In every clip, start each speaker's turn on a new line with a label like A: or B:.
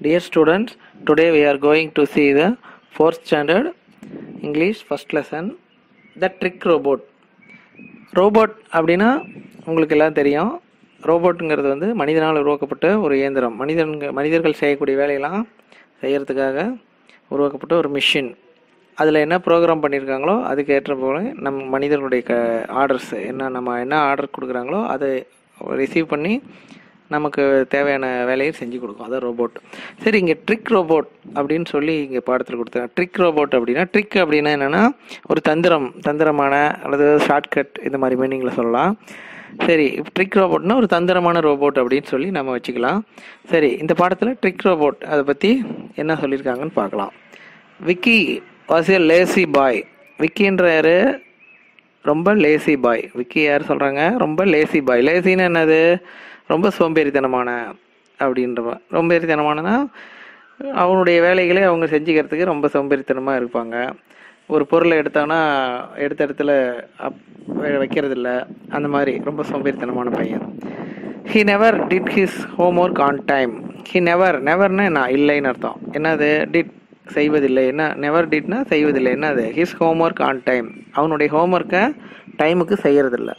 A: Dear students, today we are going to see the fourth standard English first lesson, the trick robot. Robot அப்படின்னா உங்களுக்கு எல்லாம் தெரியும் ரோபோட்டுங்கிறது வந்து மனிதனால் உருவாக்கப்பட்ட ஒரு இயந்திரம் மனிதன்க மனிதர்கள் செய்யக்கூடிய வேலையெல்லாம் செய்யறதுக்காக உருவாக்கப்பட்ட ஒரு மிஷின் அதில் என்ன ப்ரோக்ராம் பண்ணியிருக்காங்களோ அதுக்கு ஏற்ற போல நம் மனிதர்களுடைய க ஆர்டர்ஸ் என்ன நம்ம என்ன ஆர்டர் கொடுக்குறாங்களோ அதை ரிசீவ் பண்ணி நமக்கு தேவையான வேலையை செஞ்சு கொடுக்கும் அதான் ரோபோட் சரி இங்கே ட்ரிக் ரோபோட் அப்படின்னு சொல்லி இங்கே பாடத்தில் கொடுத்தாங்க ட்ரிக் ரோபோட் அப்படின்னா ட்ரிக் அப்படின்னா என்னென்னா ஒரு தந்திரம் தந்திரமான அல்லது ஷார்ட்கட் இந்த மாதிரி மீனிங்கில் சொல்லலாம் சரி ட்ரிக் ரோபோட்னா ஒரு தந்திரமான ரோபோட் அப்படின்னு சொல்லி நம்ம வச்சுக்கலாம் சரி இந்த பாடத்தில் ட்ரிக் ரோபோட் அதை பற்றி என்ன சொல்லியிருக்காங்கன்னு பார்க்கலாம் Vicky was a lazy boy விக்கின்ற யாரு ரொம்ப லேசி பாய் விக்கி யார் சொல்கிறாங்க ரொம்ப லேசி பாய் லேசின்னு என்னது ரொம்ப சோம்பேறித்தனமான அப்படின்ற மா- சோம்பேறித்தனமானனா அவனுடைய வேலைகளை அவங்க செஞ்சுக்கிறதுக்கு ரொம்ப சோம்பேறித்தனமாக இருப்பாங்க ஒரு பொருளை எடுத்தாங்கன்னா எடுத்த இடத்துல அப் வை- வைக்கிறதில்ல அந்த மாதிரி ரொம்ப சோம்பேறித்தனமான பையன் he never did his homework on time he never நெவர்னா நான் இல்லைன்னு அர்த்தம் என்னது டிட் செய்வதில்லை என்ன நெவர் டிட்னா செய்வதில்லை என்னது ஹிஸ் ஹோம்ஒர்க் ஆன் டைம் அவனுடைய ஹோம்ஒர்க்கை டைமுக்கு செய்யறதில்ல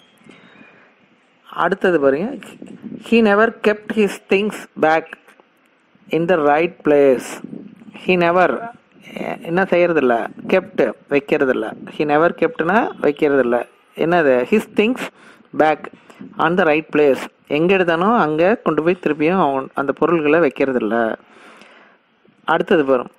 A: அடுத்தது பாருங்க he never kept his things back in the right place he never என்ன செய்யறதில்ல கெப்ட் வைக்கிறதில்ல ஹீ நெவர் கெப்ட்னா வைக்கிறதில்ல என்னது his things back on the right place எங்கே எடுத்தானோ அங்கே கொண்டு போய் திருப்பியும் அவன் அந்த பொருள்களை வைக்கிறதில்ல அடுத்தது பாரும்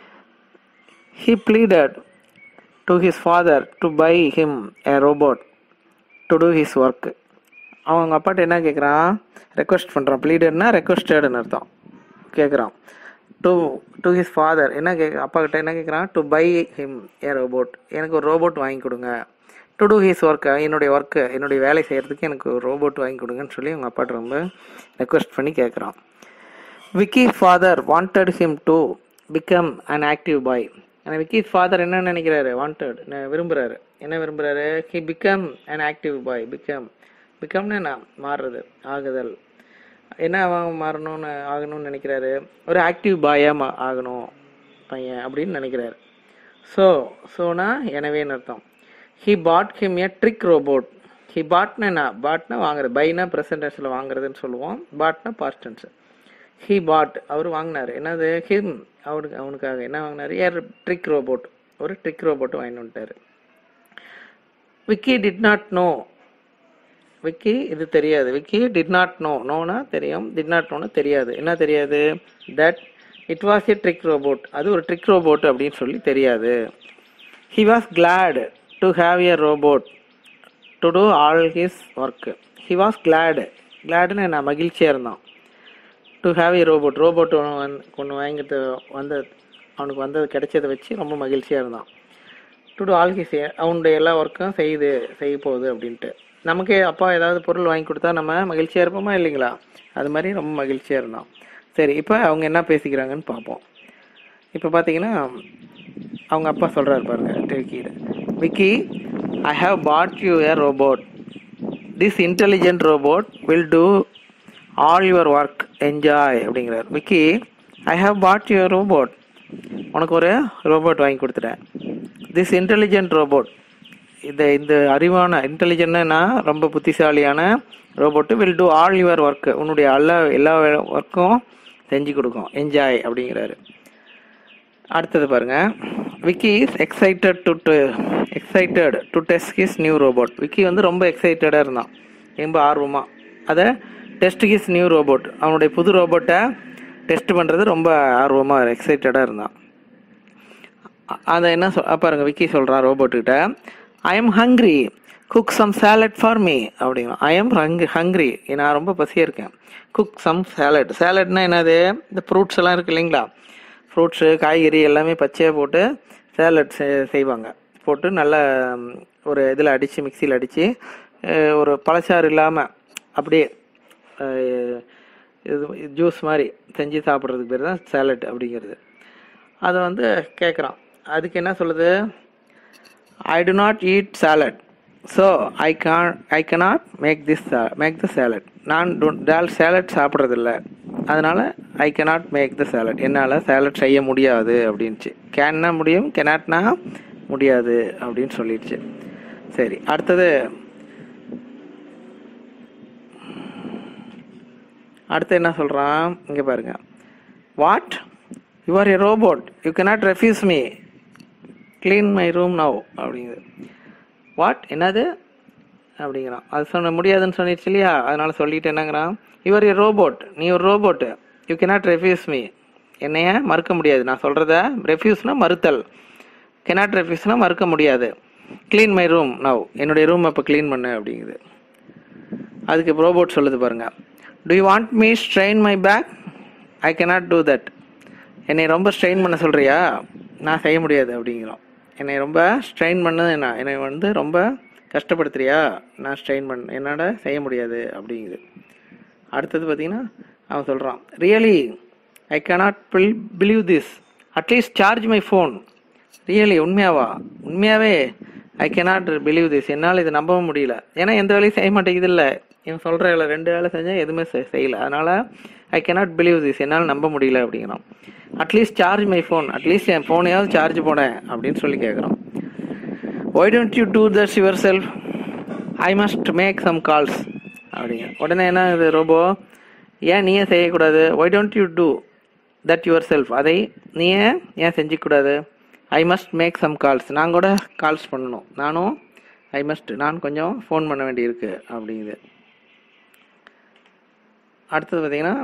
A: he pleaded to his father to buy him a robot to do his work அவங்க அப்பாட்ட என்ன கேட்குறான் ரெக்வஸ்ட் பண்ணுறான் ப்ளீடட்னா ரெக்வஸ்டட்னு அர்த்தம் கேட்குறான் டு டு ஹிஸ் ஃபாதர் என்ன கேட்க அப்பா கிட்ட என்ன கேட்குறான் to buy him a robot எனக்கு ஒரு ரோபோட் வாங்கி கொடுங்க டு டூ ஹிஸ் ஒர்க்கு என்னுடைய ஒர்க்கு என்னுடைய வேலை செய்கிறதுக்கு எனக்கு ஒரு ரோபோட் வாங்கி கொடுங்கன்னு சொல்லி அவங்க அப்பாட்ட ரொம்ப ரெக்வஸ்ட் பண்ணி கேட்குறான் Vicky father wanted him to become an active boy ஆனால் விக்கி ஃபாதர் என்ன நினைக்கிறாரு வாண்டட் விரும்புகிறாரு என்ன விரும்புகிறாரு he become an active boy become பிகம்னு என்ன மாறுறது ஆகுதல் என்ன அவன் மாறணும்னு ஆகணும்னு நினைக்கிறாரு ஒரு ஆக்டிவ் பாயாக மா ஆகணும் பையன் அப்படின்னு நினைக்கிறாரு ஸோ ஸோனா எனவேன்னு அர்த்தம் he bought him a trick robot he பாட்னா என்ன பாட்னா வாங்குறது பைனா ப்ரெசன்டென்ஸில் வாங்குறதுன்னு சொல்லுவோம் பாட்னா பாஸ்ட் டென்ஸ் ஹி பாட் அவர் வாங்கினார் என்னது ஹிம் அவனுக்கு அவனுக்காக என்ன வாங்கினார் ஏர் ட்ரிக் ரோபோட் ஒரு ட்ரிக் ரோபோட் வாங்கிட்டு வந்துட்டாரு Vicky did not know Vicky இது தெரியாது விக்கி டிட் நாட் நோ நோனா தெரியும் டிட் நாட் நோனா தெரியாது என்ன தெரியாது that it was a trick robot அது ஒரு ட்ரிக் ரோபோட் அப்படின்னு சொல்லி தெரியாது he was glad to have a robot to do all his work he was glad கிளாடுன்னு நான் மகிழ்ச்சியாக இருந்தான் to have a robot robot ஒன்று வாங்கிட்டு வந்த அவனுக்கு வந்தது கிடைச்சதை வச்சு ரொம்ப மகிழ்ச்சியாக இருந்தான் டு டூ ஆல் ஹிஸ் அவனுடைய எல்லா ஒர்க்கும் செய்யுது செய்ய போகுது அப்படின்ட்டு நமக்கே அப்பா ஏதாவது பொருள் வாங்கி கொடுத்தா நம்ம மகிழ்ச்சியாக இருப்போமா இல்லைங்களா அது மாதிரி ரொம்ப மகிழ்ச்சியாக இருந்தான் சரி இப்போ அவங்க என்ன பேசிக்கிறாங்கன்னு பார்ப்போம் இப்போ பார்த்தீங்கன்னா அவங்க அப்பா சொல்கிறாரு பாருங்க விக்கியில் Vicky I have bought you a robot this intelligent robot will do all your work enjoy அப்படிங்கிறார் Vicky I have bought your robot உனக்கு ஒரு ரோபோட் வாங்கி கொடுத்துட்டேன் திஸ் இன்டெலிஜென்ட் ரோபோட் இந்த இந்த அறிவான இன்டெலிஜென்ட்னா ரொம்ப புத்திசாலியான robot will do all your work உன்னுடைய எல்லா எல்லா ஒர்க்கும் செஞ்சு கொடுக்கும் என்ஜாய் அப்படிங்கிறாரு அடுத்தது பாருங்க Vicky is excited to to excited to test his new robot Vicky வந்து ரொம்ப எக்ஸைட்டடாக இருந்தான் ரொம்ப ஆர்வமாக அதை டெஸ்ட் ஹிஸ் நியூ ரோபோட் அவனுடைய புது ரோபோட்டை டெஸ்ட் பண்ணுறது ரொம்ப ஆர்வமாக எக்ஸைட்டடாக இருந்தான் அ- அதை என்ன சொல் அ, பாருங்க விக்கி சொல்கிறான் ரோபோட்டுக்கிட்ட I am hungry cook some salad for me அப்படின்னா ஐ எம் ஹங் ஹங்க்ரி நான் ரொம்ப பசியாக இருக்கேன் குக் சம் சேலட் சேலட்னா என்னது இந்த ஃப்ரூட்ஸ் எல்லாம் இருக்கு இல்லைங்களா ஃப்ரூட்ஸு காய்கறி எல்லாமே பச்சையாக போட்டு சேலட் செய்வாங்க போட்டு நல்லா ம், ஒரு இதில் அடித்து மிக்சியில் அடித்து ஒரு பழச்சாறு இல்லாமல் அப்படியே அஹ், இது ஜூஸ் மாதிரி செஞ்சு சாப்பிட்றதுக்கு பேர் தான் சேலட் அப்படிங்கிறது அதை வந்து கேட்குறான் அதுக்கு என்ன சொல்லுது I do not eat salad so I can I cannot make this make the salad நான் டால் சேலட் சாப்பிட்றதில்ல அதனால் I cannot make the salad என்னால் சேலட் செய்ய முடியாது அப்படின்ச்சு கேன்னா முடியும் கெனாட்னா முடியாது அப்படின்னு சொல்லிடுச்சு சரி அடுத்தது அடுத்து என்ன சொல்கிறான் இங்கே பாருங்க what you are a robot you cannot refuse me clean my room now அப்படிங்குது வாட் என்னது அப்படிங்கிறான் அது சொன்ன முடியாதுன்னு சொன்னிடுச்சு இல்லையா அதனால சொல்லிட்டு என்னங்கிறான் யுவர் ஏ ரோபோட் நீ ஒரு robot you cannot refuse me என்னைய மறுக்க முடியாது நான் சொல்கிறத ரெஃப்யூஸ்னா மறுத்தல் cannot refuse னா மறுக்க முடியாது க்ளீன் மை ரூம் நவ் என்னுடைய ரூம் இப்போ க்ளீன் பண்ணு அப்படிங்குது அதுக்கு ரோபோட் சொல்லுது பாருங்க do you want me strain my back I cannot do that என்னை ரொம்ப ஸ்ட்ரெயின் பண்ண சொல்கிறியா நான் செய்ய முடியாது அப்படிங்கிறோம் என்னை ரொம்ப ஸ்ட்ரெயின் பண்ணது என்ன என்னை வந்து ரொம்ப கஷ்டப்படுத்துறியா நான் ஸ்ட்ரெயின் பண்ண என்னால் செய்ய முடியாது அப்படிங்குது அடுத்தது பார்த்தீங்கன்னா அவன் சொல்கிறான் ரியலி ஐ cannot பில் believe this at least charge my phone really உண்மையாவா உண்மையாவே ஐ cannot பிலீவ் திஸ் என்னால் இது நம்பவும் முடியல ஏன்னா எந்த வேலையும் செய்ய மாட்டேங்குது இல்லை இவன் சொல்கிற வேலை ரெண்டு வேலை செஞ்சால் எதுவுமே செ- செய்யல அதனால் ஐ cannot பிலீவ் திஸ் என்னால் நம்ப முடியல அப்படிங்கிறான் at least charge my phone at least என் ஃபோனையாவது சார்ஜ் போனேன் அப்படின்னு சொல்லி கேட்குறான் why don't you do that's yourself I must make some calls அப்படிங்க உடனே என்ன இது ரோபோ ஏன் நீயே செய்யக்கூடாது why don't you do that yourself அதை நீயே ஏன் செஞ்சுக்கூடாது I must make some calls நான் கூட கால்ஸ் பண்ணணும் நானும் ஐ மஸ்ட் நான் கொஞ்சம் ஃபோன் பண்ண வேண்டியிருக்கு அப்படிங்குது அடுத்தது பார்த்தீங்கன்னா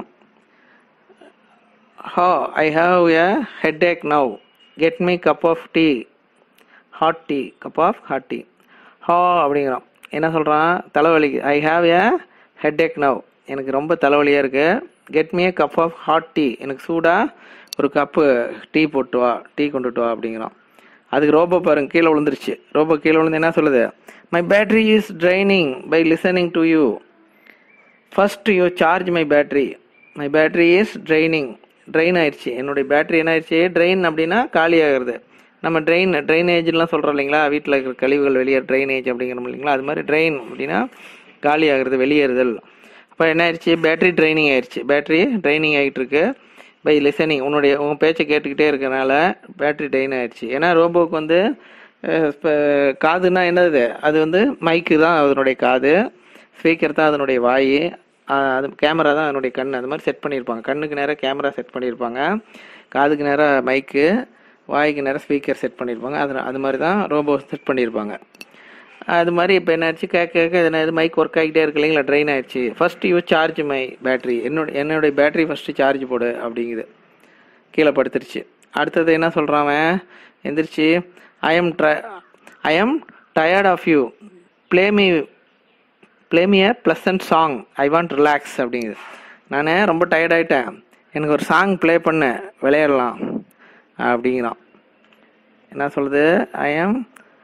A: ah I have a headache now get me cup of tea hot tea cup of hot tea ah அப்படிங்கிறான் என்ன சொல்கிறான் தலைவலி I have a headache now எனக்கு ரொம்ப தலைவலியாக இருக்குது get me cup of hot tea எனக்கு சூடாக ஒரு கப்பு டீ போட்டு வா டீ கொண்டுட்டு வா அப்படிங்கிறான் அதுக்கு ரோபோ பாருங்க கீழே விழுந்துருச்சு ரோபோ கீழே விழுந்து என்ன சொல்லுது my battery is draining by listening to you first you charge my battery my battery is draining drain ஆயிடுச்சு என்னுடைய பேட்டரி என்ன ஆயிடுச்சு ட்ரெயின் அப்படின்னா காலி ஆகுறது நம்ம ட்ரெயின் ட்ரைனேஜ்லாம் சொல்கிறோம் இல்லைங்களா வீட்டில் இருக்கிற கழிவுகள் வெளியேற ட்ரைனேஜ் அப்படிங்கிறோம் இல்லைங்களா அது மாதிரி ட்ரெயின் அப்படின்னா காலி ஆகுறது வெளியேறுதல் அப்போ என்ன ஆயிடுச்சு பேட்டரி ட்ரைனிங் ஆயிடுச்சு பேட்டரி ட்ரைனிங் ஆகிட்டு இருக்கு பை லிசனிங் உன்னுடைய உன் பேச்சை கேட்டுக்கிட்டே இருக்கனால பேட்டரி ட்ரெயின் ஆயிடுச்சு ஏன்னா ரோபோக்கு வந்து அஹ், இப்ப காதுன்னா என்னது அது வந்து மைக்கு தான் அதனுடைய காது ஸ்பீக்கர் தான் அதனுடைய வாய் ஆஹ் அது கேமரா தான் அதனுடைய கண் அது மாதிரி செட் பண்ணியிருப்பாங்க கண்ணுக்கு நேராக கேமரா செட் பண்ணியிருப்பாங்க காதுக்கு நேராக மைக்கு வாய்க்கு நேராக ஸ்பீக்கர் செட் பண்ணியிருப்பாங்க அது அது மாதிரி தான் ரோபோ செட் பண்ணியிருப்பாங்க அது மாதிரி இப்போ என்னாச்சு கேட்க கேட்க என்ன இது மைக் ஒர்க் ஆகிட்டே இருக்கு இல்லைங்களா ட்ரெயின் ஆயிடுச்சு first you charge my battery என்னோட என்னுடைய பேட்டரி ஃபஸ்ட்டு சார்ஜ் போடு அப்படிங்குது கீழே படுத்துருச்சு அடுத்தது என்ன சொல்கிறான் அவன் எந்திரிச்சு ஐ எம் ட்ர I am tired of you play me play me a pleasant song I want relax அப்படிங்குது நான் ரொம்ப டயர்ட் ஆகிட்டேன் எனக்கு ஒரு சாங் ப்ளே பண்ண விளையாடலாம் அப்படிங்கிறான் என்ன சொல்லுது I am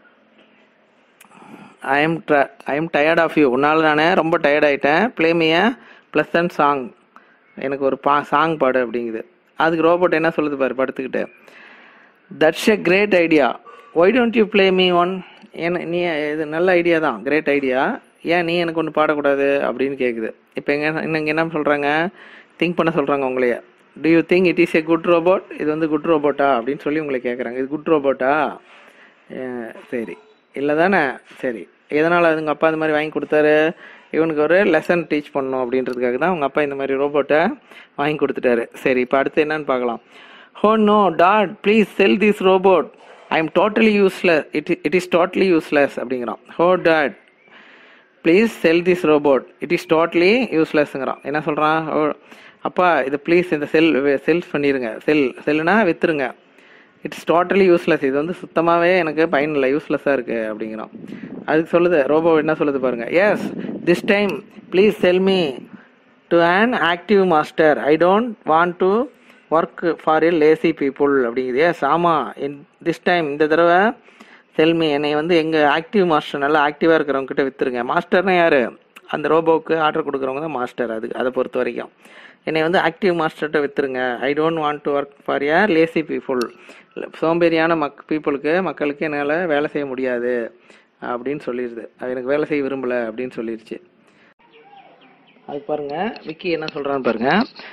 A: I am I am tired of you உன்னால் நான் ரொம்ப டயர்ட் ஆகிட்டேன் play me a pleasant song எனக்கு ஒரு பா சாங் பாடு அப்படிங்குது அதுக்கு ரோபோட் என்ன சொல்லுது பாரு படுத்துக்கிட்டு that's a great idea why don't you play me one ஏன்னா நீ இது நல்ல ஐடியா தான் கிரேட் ஐடியா ஏன் நீ எனக்கு ஒன்று பாடக்கூடாது அப்படின்னு கேட்குது இப்போ எங்க இன்னைக்கு என்ன சொல்கிறாங்க திங்க் பண்ண சொல்கிறாங்க உங்களைய do you think it is a good robot இது வந்து குட் ரோபோட்டா அப்படின்னு சொல்லி உங்களை கேட்குறாங்க இது குட் ரோபோட்டா சரி இல்லை தானே சரி எதனால் அதுங்க அப்பா இந்த மாதிரி வாங்கி கொடுத்தாரு இவனுக்கு ஒரு லெசன் டீச் பண்ணணும் அப்படின்றதுக்காக தான் அவங்க அப்பா இந்த மாதிரி ரோபோட்டை வாங்கி கொடுத்துட்டாரு சரி இப்போ அடுத்து என்னன்னு பார்க்கலாம் oh no dad please sell this robot I am totally useless it it is totally useless அப்படிங்கிறான் oh dad please sell this robot it is totally யூஸ்லெஸ்ங்கிறான் என்ன சொல்கிறான் ஓ அப்பா இது ப்ளீஸ் இந்த செல் செல் பண்ணிடுங்க செல் செல்லுனா வித்துருங்க இட்ஸ் டோட்டலி யூஸ்லெஸ் இது வந்து சுத்தமாகவே எனக்கு பயன் இல்லை யூஸ்லெஸ்ஸாக இருக்குது அப்படிங்கிறான் அதுக்கு சொல்லுது ரோபோ என்ன சொல்லுது பாருங்க yes this time please sell me to an active master I don't want to work for a lazy people அப்படிங்குது எஸ் ஆமாம் இன் திஸ் டைம் இந்த தடவை செல்மி என்னை வந்து எங்கள் ஆக்டிவ் மாஸ்டர் நல்லா ஆக்டிவாக இருக்கிறவங்க கிட்ட விற்றுருங்க மாஸ்டர்னா யார் அந்த ரோபோவுக்கு ஆர்டர் கொடுக்குறவங்க தான் மாஸ்டர் அது அதை பொறுத்த வரைக்கும் என்னை வந்து ஆக்டிவ் மாஸ்டர்கிட்ட விற்றுருங்க I don't want to work for a lazy people சோம்பேறியான மக் பீப்புளுக்கு மக்களுக்கு என்னால் வேலை செய்ய முடியாது அப்படின்னு சொல்லிடுது அது எனக்கு வேலை செய்ய விரும்பலை அப்படின்னு சொல்லிடுச்சு அது பாருங்க விக்கி என்ன சொல்றான்னு பாருங்க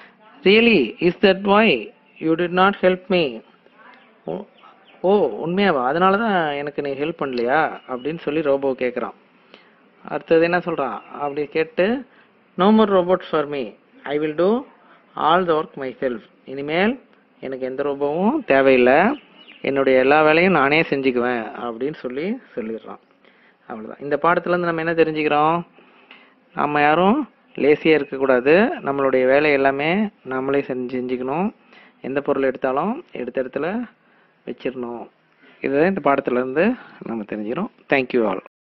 A: really is that why you did not help me oh உண்மையாவா அதனால தான் எனக்கு நீ ஹெல்ப் பண்ணலையா அப்படின்னு சொல்லி ரோபோ கேட்குறான் அடுத்தது என்ன சொல்கிறான் அப்படி கேட்டு no more robots for me I will do all the work myself இனிமேல் எனக்கு எந்த ரோபோவும் தேவையில்லை என்னுடைய எல்லா வேலையும் நானே செஞ்சுக்குவேன் அப்படின்னு சொல்லி சொல்லிடுறான் அவ்வளோதான் இந்த பாடத்துலேருந்து நம்ம என்ன தெரிஞ்சுக்கிறோம் நம்ம யாரும் லேசியாக இருக்கக்கூடாது நம்மளுடைய வேலை எல்லாமே நம்மளே செஞ்சு செஞ்சுக்கணும் எந்த பொருள் எடுத்தாலும் எடுத்த இடத்துல வச்சிடணும் இதுதான் இந்த பாடத்துலேருந்து நம்ம தெரிஞ்சுக்கிறோம் தேங்க்யூ ஆல்